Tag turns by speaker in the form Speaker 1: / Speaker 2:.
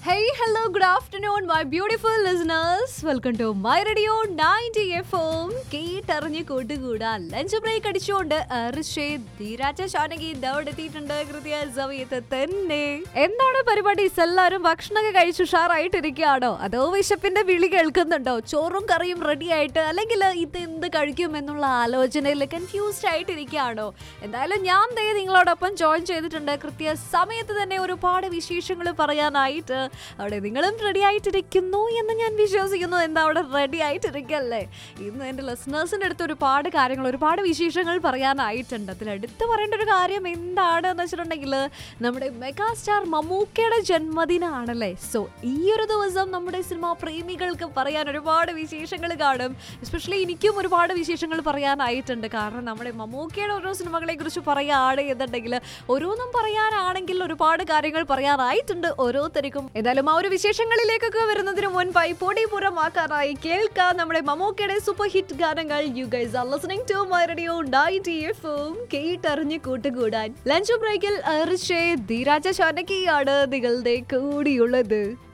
Speaker 1: Hey, hello, good afternoon, my beautiful listeners. Welcome to my radio 90 FM. കേട്ടറിഞ്ഞ് കൂട്ടുകൂടാ lunch break അടിച്ചുകൊണ്ട് അർഷേദ് ധീരാജ ഷാനകി ദൗഡ് എത്തിയിട്ടുണ്ട് കൃത്യ സമയത്ത് തന്നെ എന്താണ് പരിപാടീസ് എല്ലാവരും ഭക്ഷണമൊക്കെ കഴിച്ച് ഉഷാറായിട്ടിരിക്കുകയാണോ അതോ വിശപ്പിന്റെ വിളി കേൾക്കുന്നുണ്ടോ ചോറും കറിയും റെഡി ആയിട്ട് അല്ലെങ്കിൽ ഇത് എന്ത് കഴിക്കും എന്നുള്ള ആലോചനയിൽ കൺഫ്യൂസ്ഡ് ആയിട്ടിരിക്കുകയാണോ എന്തായാലും ഞാൻ ദേ നിങ്ങളോടൊപ്പം ജോയിൻ ചെയ്തിട്ടുണ്ട് കൃത്യ സമയത്ത് തന്നെ ഒരുപാട് വിശേഷങ്ങൾ പറയാനായിട്ട് അവിടെ നിങ്ങളും റെഡി ആയിട്ടിരിക്കുന്നു എന്ന് ഞാൻ വിശ്വസിക്കുന്നു എന്താ അവിടെ റെഡി ആയിട്ടിരിക്കല്ലേ ഇന്ന് എൻ്റെ ലിസണേഴ്സിൻ്റെ അടുത്ത് ഒരുപാട് കാര്യങ്ങൾ ഒരുപാട് വിശേഷങ്ങൾ പറയാനായിട്ടുണ്ട് അതിൽ എടുത്തു പറയേണ്ട ഒരു കാര്യം എന്താണ് എന്ന് വെച്ചിട്ടുണ്ടെങ്കിൽ നമ്മുടെ മെഗാസ്റ്റാർ മമ്മൂക്കയുടെ ജന്മദിനമാണല്ലേ സോ ഈ ഒരു ദിവസം നമ്മുടെ സിനിമാ പ്രേമികൾക്ക് പറയാൻ ഒരുപാട് വിശേഷങ്ങൾ കാണും എസ്പെഷ്യലി എനിക്കും ഒരുപാട് വിശേഷങ്ങൾ പറയാനായിട്ടുണ്ട് കാരണം നമ്മുടെ മമ്മൂക്കയുടെ ഓരോ സിനിമകളെ കുറിച്ച് പറയുകയാണ് എന്നുണ്ടെങ്കിൽ ഓരോന്നും പറയാനാണെങ്കിൽ ഒരുപാട് കാര്യങ്ങൾ പറയാനായിട്ടുണ്ട് ഓരോരുത്തർക്കും എന്തായാലും ആ ഒരു വിശേഷങ്ങളിലേക്കൊക്കെ വരുന്നതിന് മുൻപായി പൊടിപുറമാക്കാനായി കേൾക്കാം നമ്മുടെ മമ്മൂക്കയുടെ സൂപ്പർ ഹിറ്റ് ഗാനങ്ങൾ you guys are listening to my radio ninety എഫും കേട്ടറിഞ്ഞ് കൂട്ടുകൂടാൻ ലഞ്ച് ബ്രേക്കിൽ അർഷേ ധീരാജ ശാനകിയാണ് നിങ്ങളുടെ കൂടിയുള്ളത്